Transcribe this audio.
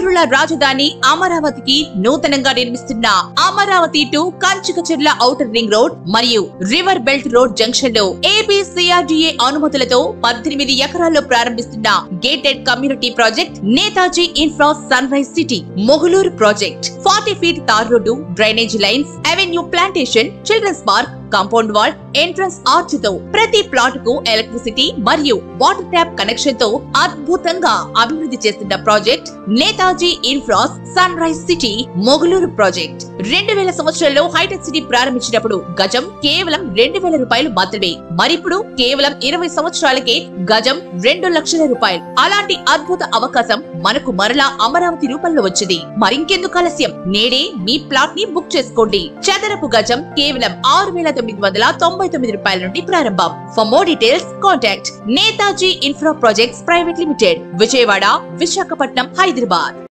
ఆంధ్రుల రాజధాని అమరావతికి నూతనంగా నిర్మిస్తున్న Amaravati to Kanchikacherla outer ring road మరియు రివర్ బెల్ట్ రోడ్ జంక్షన్ లో ఏపీసీఆర్డీఏ అనుమతులతో పద్దెనిమిది ఎకరాల్లో ప్రారంభిస్తున్న gated community project Netaji infra sunrise city Mogulur project forty feet tar road drainage lines avenue plantation children's park compound wall entrance arch తో ప్రతి plot కు electricity మరియు వాటర్ ట్యాప్ కనెక్షన్ తో అద్భుతంగా అభివృద్ధి చేస్తున్న project Netaji infras sunrise city Mogulur project రెండు వేల సంవత్సరంలో హైటెక్ సిటీ ప్రారంభించినప్పుడు గజం కేవలం రెండు వేల రూపాయలు మాత్రమే మరిప్పుడు కేవలం ఇరవై సంవత్సరాలకే గజం రెండు లక్షల రూపాయలు అలాంటి అద్భుత అవకాశం మనకు మరలా అమరావతి రూపంలో వచ్చింది మరింకెందుకు ఆలస్యం నేడే మీ ప్లాట్ ని బుక్ చేసుకోండి చదరపు గజం కేవలం ఆరు వేల తొమ్మిది వందల తొంభై తొమ్మిది రూపాయల నుండి ప్రారంభం for more details contact Netaji infra projects private limited Vijayawada Visakhapatnam Hyderabad